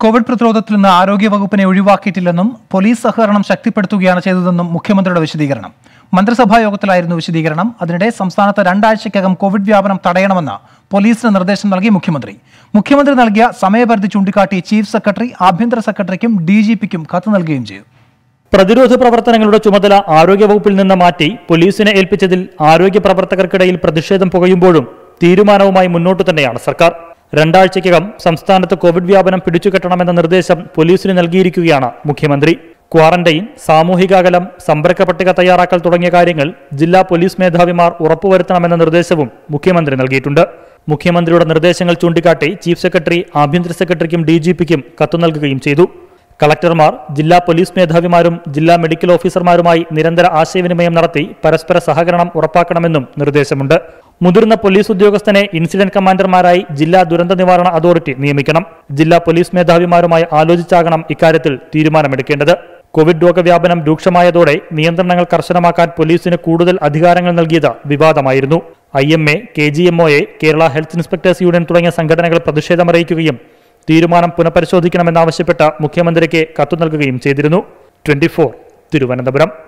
Covid പ്രതിരോധത്തിൽ നിന്ന് ആരോഗ്യവകുപ്പിനെ ഒഴിവാക്കിയിട്ടില്ലെന്നും police സഹകരണം ശക്തിപ്പെടുത്തുകയാണ് ചെയ്തതെന്നും മുഖ്യമന്ത്രിയുടെ വിശദീകരണം മന്ത്രിസഭാ യോഗത്തിലായിരുന്നു വിശദീകരണം അതിനിടെ സംസ്ഥാനത്ത് രണ്ടാഴ്ചയ്ക്കകം കോവിഡ് വ്യാപനം തടയണമെന്ന് പോലീസിന് നിർദ്ദേശം നൽകി മുഖ്യമന്ത്രി മുഖ്യമന്ത്രി നൽകിയ സമയപരിധി ചൂണ്ടിക്കാട്ടി ചീഫ് സെക്രട്ടറി ആഭ്യന്തര സെക്രട്ടറിക്കും ഡി ജി പിക്കും കത്ത് നൽകുകയും ചെയ്തു പ്രതിരോധ പ്രവർത്തനങ്ങളുടെ ചുമതല ആരോഗ്യവകുപ്പിൽ നിന്ന് മാറ്റി പോലീസിനെ ഏൽപ്പിച്ചതിൽ ആരോഗ്യ പ്രവർത്തകർക്കിടയിൽ പ്രതിഷേധം പുകയുമ്പോഴും തീരുമാനവുമായി മുന്നോട്ടു തന്നെയാണ് സർക്കാർ രണ്ടാഴ്ചയ്ക്കകം സംസ്ഥാനത്ത് കോവിഡ് വ്യാപനം പിടിച്ചുകെട്ടണമെന്ന നിർദ്ദേശം പോലീസിന് നൽകിയിരിക്കുകയാണ് മുഖ്യമന്ത്രി ക്വാറന്റൈൻ സാമൂഹിക അകലം സമ്പർക്ക പട്ടിക തയ്യാറാക്കൽ തുടങ്ങിയ കാര്യങ്ങൾ ജില്ലാ പോലീസ് മേധാവിമാർ ഉറപ്പുവരുത്തണമെന്ന നിർദ്ദേശവും മുഖ്യമന്ത്രി നൽകിയിട്ടുണ്ട് മുഖ്യമന്ത്രിയുടെ നിർദ്ദേശങ്ങൾ ചൂണ്ടിക്കാട്ടി ചീഫ് സെക്രട്ടറി ആഭ്യന്തര സെക്രട്ടറിക്കും ഡി ജി പിക്കും കത്തു നൽകുകയും ചെയ്തു കളക്ടർമാർ ജില്ലാ പോലീസ് മേധാവിമാരും ജില്ലാ മെഡിക്കൽ ഓഫീസർമാരുമായി നിരന്തര ആശയവിനിമയം നടത്തി പരസ്പര സഹകരണം ഉറപ്പാക്കണമെന്നും നിർദ്ദേശമുണ്ട് മുതിർന്ന പോലീസ് ഉദ്യോഗസ്ഥനെ ഇൻസിഡന്റ് കമാൻഡർമാരായി ജില്ലാ ദുരന്ത നിവാരണ അതോറിറ്റി നിയമിക്കണം ജില്ലാ പോലീസ് മേധാവിമാരുമായി ആലോചിച്ചാകണം ഇക്കാര്യത്തിൽ തീരുമാനമെടുക്കേണ്ടത് കോവിഡ് രോഗവ്യാപനം രൂക്ഷമായതോടെ നിയന്ത്രണങ്ങൾ കർശനമാക്കാൻ പോലീസിന് കൂടുതൽ അധികാരങ്ങൾ നൽകിയത് വിവാദമായിരുന്നു I M A K G M O A Kerala health inspectors union തുടങ്ങിയ സംഘടനകൾ പ്രതിഷേധമറിയിക്കുകയും തീരുമാനം പുനഃപരിശോധിക്കണമെന്നാവശ്യപ്പെട്ട് മുഖ്യമന്ത്രിക്ക് കത്തു നൽകുകയും ചെയ്തിരുന്നു ട്വന്റി തിരുവനന്തപുരം